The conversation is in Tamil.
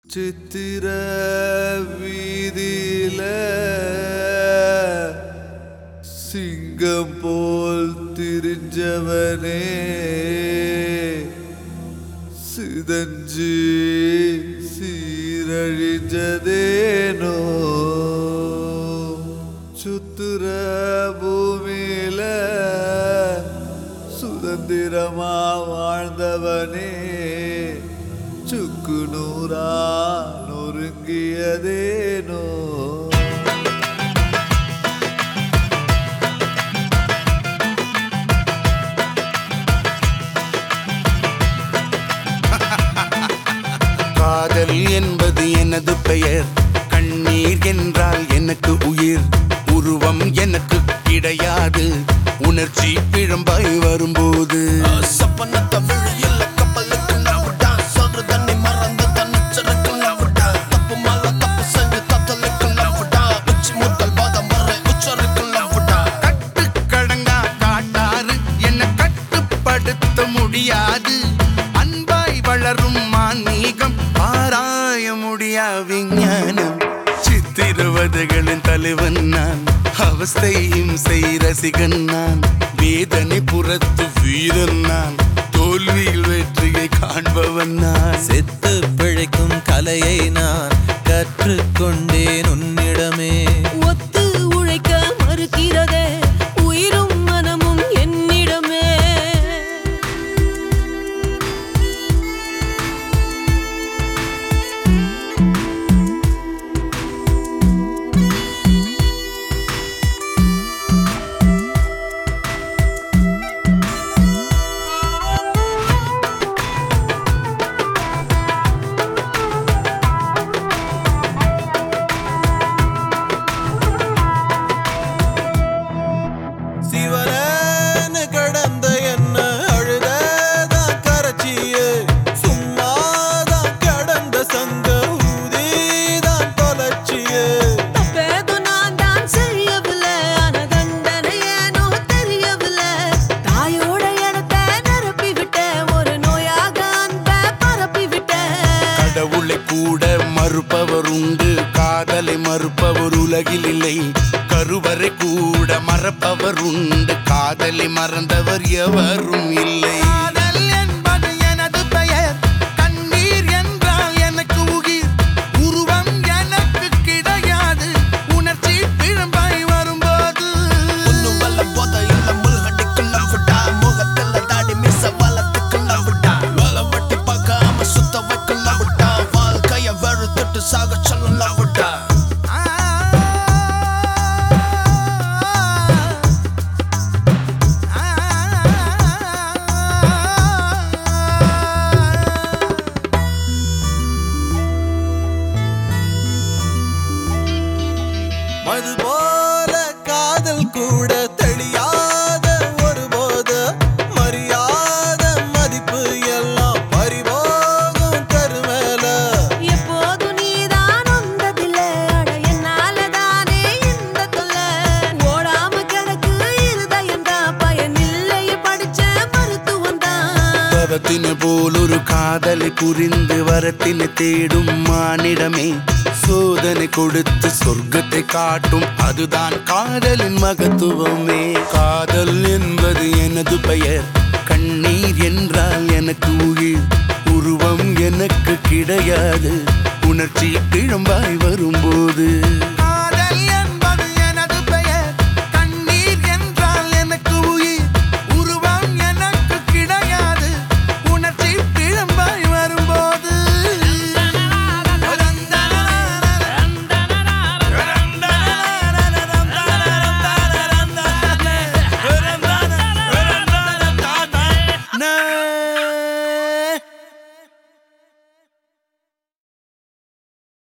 சித்திர வீதியில சிங்கம் போல் திரிஞ்சவனே சிதஞ்சு சீரழிஞ்சதேனோ சுத்துற பூமியில சுதந்திரமா வாழ்ந்தவனே சுக்கு நூறா நொறுங்கியதேனோ காதல் என்பது எனது பெயர் கண்ணீர் என்றால் எனக்கு உயிர் உருவம் எனக்கு கிடையாது உணர்ச்சி பிழம்பாய் வரும்போது சப்பனத்த விழியில கப்பலுக்கு நவுட்டா சொல்ற தண்ணி மறந்து தன்னிச்சருக்கு நவுட்டா தப்பு மேல தப்பு செஞ்சு தத்தலுக்கு நவுட்டா உச்சி முதல் பாதம் வரை உச்சருக்கு நவுட்டா கட்டு கடங்கா காட்டாறு என்ன கட்டுப்படுத்த முடியாது அன்பாய் வளரும் மான்மீகம் ஆராய முடியா விஞ்ஞானம் சித்திரவதைகளின் தலைவன் நான் அவஸ்தையும் செய் ரசிகன் நான் வேதனை புறத்து வீரன் நான் தோல்வியில் வெற்றியை காண்பவன் நான் செத்து பிழைக்கும் கலையை நான் கற்றுக்கொண்டேன் உன்னிடமே ஒத்து உழைக்க மறுக்கிறதே உயிரும் மனமும் என்னிடமே சிவனேன்னு கடந்த என்ன அழுததான் கரைச்சியே சும்மாதான் கடந்த சங்க ஊதிதான் தொலைச்சியே தப்பேதும் நான் தான் செய்யவில்லை ஆன தண்டனை ஏனோ தெரியவில்லை தாயோட இடத்தை நிரப்பி விட்டேன் ஒரு நோயாக அன்பை பரப்பி விட்டேன் கடவுளை கூட மறுப்பவர் உண்டு காதலை மறுப்பவர் உலகில் இல்லை கருவறை கூட மறப்பவர் உண்டு காதலை மறந்தவர் எவரும் இல்லை காதல் என்பது எனது பெயர் கண்ணீர் என்றால் எனக்கு உயிர் உருவம் எனக்கு கிடையாது உணர்ச்சி பிழம்பாய் வரும்போது ஒண்ணு வல்ல போத இல்ல முள்கடிக்கு நவுட்டா முகத்துல தாடி மீச வளத்துக்கு நவுட்டா வேலை வெட்டி பார்க்காம சுத்த வைக்க நவுட்டா வாழ்க்கைய வெறுத்துட்டு சாக சொல்ல நவுட்டா மது போல காதல் கூட தெளியாத ஒரு போத மரியாத மதிப்பு எல்லாம் பறிபோகும் கருமேல எப்போதும் நீதான் வந்ததில்லை அட என்னால தானே இந்த தொல்லை ஓடாம கிடக்கு இருதயம் தான் பயனில்லை படிச்ச மருத்துவம் தான் பவத்தின போல் ஒரு காதலை புரிந்து வரத்தினை தேடும் மானிடமே சோதனை கொடுத்து சொர்க்கத்தை காட்டும் அதுதான் காதலின் மகத்துவமே காதல் என்பது எனது பெயர் கண்ணீர் என்றால் எனக்கு உயிர் உருவம் எனக்கு கிடையாது உணர்ச்சி பிழம்பாய் வரும்போது